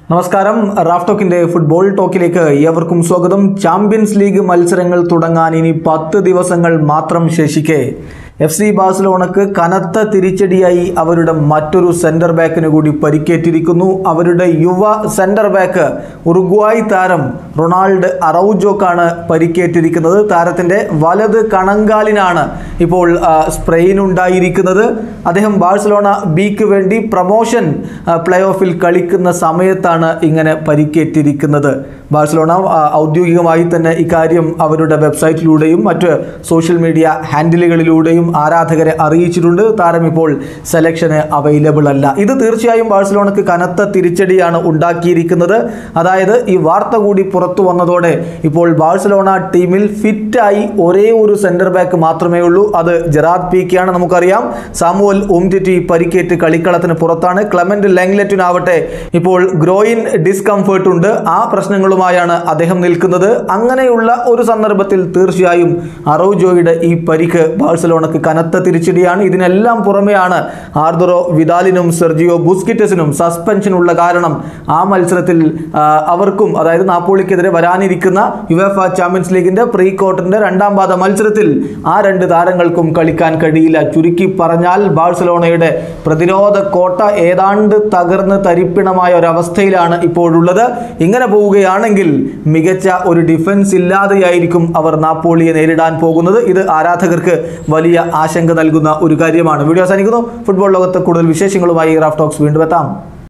നമസ്കാരം Raf ടോക്കിന്റെ football ടോക്കിലേക്ക് ഏവർക്കും സ്വാഗതം ചാമ്പ്യൻസ് ലീഗ് മത്സരങ്ങൾ തുടങ്ങാൻ ഇനി പത്ത് ദിവസങ്ങൾ മാത്രം ശേഷിക്കെ എഫ് സി ബാഴ്സലോണക്ക് കനത്ത തിരിച്ചടിയായി അവരുടെ മറ്റൊരു സെന്റർ ബാക്കിന് കൂടി പരിക്കേറ്റിരിക്കുന്നു അവരുടെ യുവ സെന്റർ ബാക്ക് ഉറുഗ്വായ് താരം റൊണാൾഡ് അറൌജോക്കാണ് പരിക്കേറ്റിരിക്കുന്നത് താരത്തിന്റെ വലത് കണങ്കാലിനാണ് ഇപ്പോൾ ആ, സ്പ്രെയിൻ ഉണ്ടായിരിക്കുന്നത് അദ്ദേഹം ബാഴ്സലോണ ബിക്ക് വേണ്ടി പ്രമോഷൻ ആ, പ്ലേ ഓഫിൽ കളിക്കുന്ന സമയത്താണ് ഇങ്ങനെ പരിക്കേറ്റിരിക്കുന്നത് ബാഴ്സലോണ ആ, ഔദ്യോഗികമായി തന്നെ ഇക്കാര്യം അവരുടെ വെബ്സൈറ്റിലൂടെയും മറ്റ് സോഷ്യൽ മീഡിയ ഹാൻഡിലുകളിലൂടെയും ആരാധകരെ അറിയിച്ചിട്ടുണ്ട് താരം ഇപ്പോൾ സെലക്ഷന് അവൈലബിൾ അല്ല ഇത് തീർച്ചയായും ബാഴ്സലോണക്ക് കനത്ത തിരിച്ചടിയാണ് ഉണ്ടാക്കിയിരിക്കുന്നത് അതായത് ഈ വാർത്ത കൂടി പുറത്തു വന്നതോടെ ഇപ്പോൾ ബാഴ്സലോണ ടീമിൽ ഫിറ്റായി ഒരേ ഒരു സെന്റർ ബാക്ക് മാത്രമേ ഉള്ളൂ അത് ജെറാദ് പീക്കിയാണ് നമുക്കറിയാം സാമുവൽ ഉംറ്റിറ്റി പരിക്കേറ്റ് കളിക്കളത്തിന് പുറത്താണ് ക്ലമന്റ് ലെങ്ലെറ്റിനാവട്ടെ ഇപ്പോൾ ഗ്രോയിൻ ഡിസ്കംഫേർട്ട് ഉണ്ട് ആ പ്രശ്നങ്ങളുമായാണ് അദ്ദേഹം നിൽക്കുന്നത് അങ്ങനെയുള്ള ഒരു സന്ദർഭത്തിൽ തീർച്ചയായും അറൗജോയുടെ ഈ പരിക്ക് ബാഴ്സലോണക്ക് കനത്ത തിരിച്ചടിയാണ് ഇതിനെല്ലാം പുറമെയാണ് ആർദറോ വിദാലിനും സെർജിയോ ബുസ്കിറ്റസിനും സസ്പെൻഷനുള്ള കാരണം ആ മത്സരത്തിൽ ആ, അവർക്കും അതായത് നാപ്പോളിക്കെതിരെ വരാനിരിക്കുന്ന യുവേഫ ചാമ്പ്യൻസ് ലീഗിന്റെ പ്രീ ക്വാർട്ടറിന്റെ രണ്ടാം പാദ മത്സരത്തിൽ ആ രണ്ട് താരങ്ങൾക്കും കളിക്കാൻ കഴിയില്ല ചുരുക്കി പറഞ്ഞാൽ ബാഴ്സലോണയുടെ പ്രതിരോധ കോട്ട ഏതാണ്ട് തകർന്ന് തരിപ്പിണമായ ഒരവസ്ഥയിലാണ് ഇപ്പോഴുള്ളത് ഇങ്ങനെ പോവുകയാണെങ്കിൽ മികച്ച ഒരു ഡിഫൻസ് ഇല്ലാതെയായിരിക്കും അവർ നാപ്പോളിയെ നേരിടാൻ പോകുന്നത് ഇത് ആരാധകർക്ക് വലിയ ആശങ്ക നൽകുന്ന ഒരു കാര്യമാണ് വീഡിയോ അവസാനിക്കുന്നു ഫുട്ബോൾ ലോകത്ത് കൂടുതൽ വിശേഷങ്ങളുമായി റാഫ് ടോക്സ് വീണ്ടും എത്താം